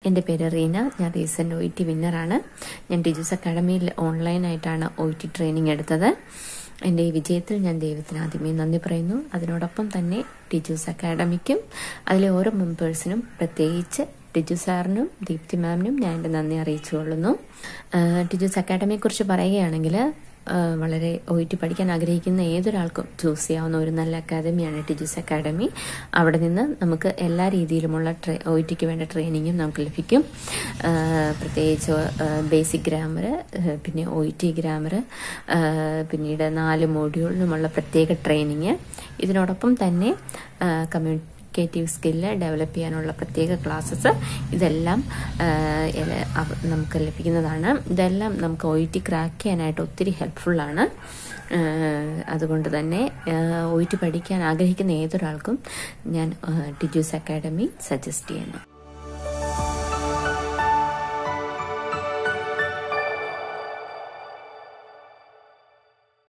എൻ്റെ പേര് റീന ഞാൻ റീസെൻ്റ് ഒ ടി വിന്നറാണ് ഞാൻ ടീച്ചേഴ്സ് അക്കാഡമിയിൽ ഓൺലൈനായിട്ടാണ് ഒ ടി ട്രെയിനിങ് എടുത്തത് എൻ്റെ ഈ വിജയത്തിൽ ഞാൻ ദൈവത്തിന് ആദ്യമേ നന്ദി പറയുന്നു അതിനോടൊപ്പം തന്നെ ടീച്ചേഴ്സ് അക്കാഡമിക്കും അതിലെ ഓരോ മെമ്പേഴ്സിനും പ്രത്യേകിച്ച് ടിജു സാറിനും ദീപ്തി മാമിനും ഞാൻ എൻ്റെ നന്ദി അറിയിച്ചു കൊള്ളുന്നു ടീച്ചേഴ്സ് അക്കാഡമിയെക്കുറിച്ച് പറയുകയാണെങ്കിൽ വളരെ ഒ ടി പഠിക്കാൻ ആഗ്രഹിക്കുന്ന ഏതൊരാൾക്കും ചൂസ് ചെയ്യാവുന്ന ഒരു നല്ല അക്കാദമിയാണ് ടിജുസ് അക്കാദമി അവിടെ നിന്ന് നമുക്ക് എല്ലാ രീതിയിലുമുള്ള ട്രെ ഒ ടിക്ക് വേണ്ട ട്രെയിനിങ്ങും നമുക്ക് ലഭിക്കും പ്രത്യേകിച്ച് ബേസിക് ഗ്രാമർ പിന്നെ ഒ ടി ഗ്രാമർ പിന്നീട് നാല് മോഡ്യൂളിനുമുള്ള പ്രത്യേക ട്രെയിനിങ് ഇതിനോടൊപ്പം തന്നെ കമ്മ്യൂണിറ്റി കമ്മ്യൂണിക്കേറ്റീവ് സ്കില്ല് ഡെവലപ്പ് ചെയ്യാനുള്ള പ്രത്യേക ക്ലാസ്സസ് ഇതെല്ലാം നമുക്ക് ലഭിക്കുന്നതാണ് ഇതെല്ലാം നമുക്ക് ഒ ടി ക്രാക്ക് ചെയ്യാനായിട്ട് ഒത്തിരി ഹെൽപ്ഫുള്ളാണ് അതുകൊണ്ട് തന്നെ ഒ ടി പഠിക്കാൻ ആഗ്രഹിക്കുന്ന ഏതൊരാൾക്കും ഞാൻ ടിജൂസ് അക്കാഡമി സജസ്റ്റ് ചെയ്യുന്നു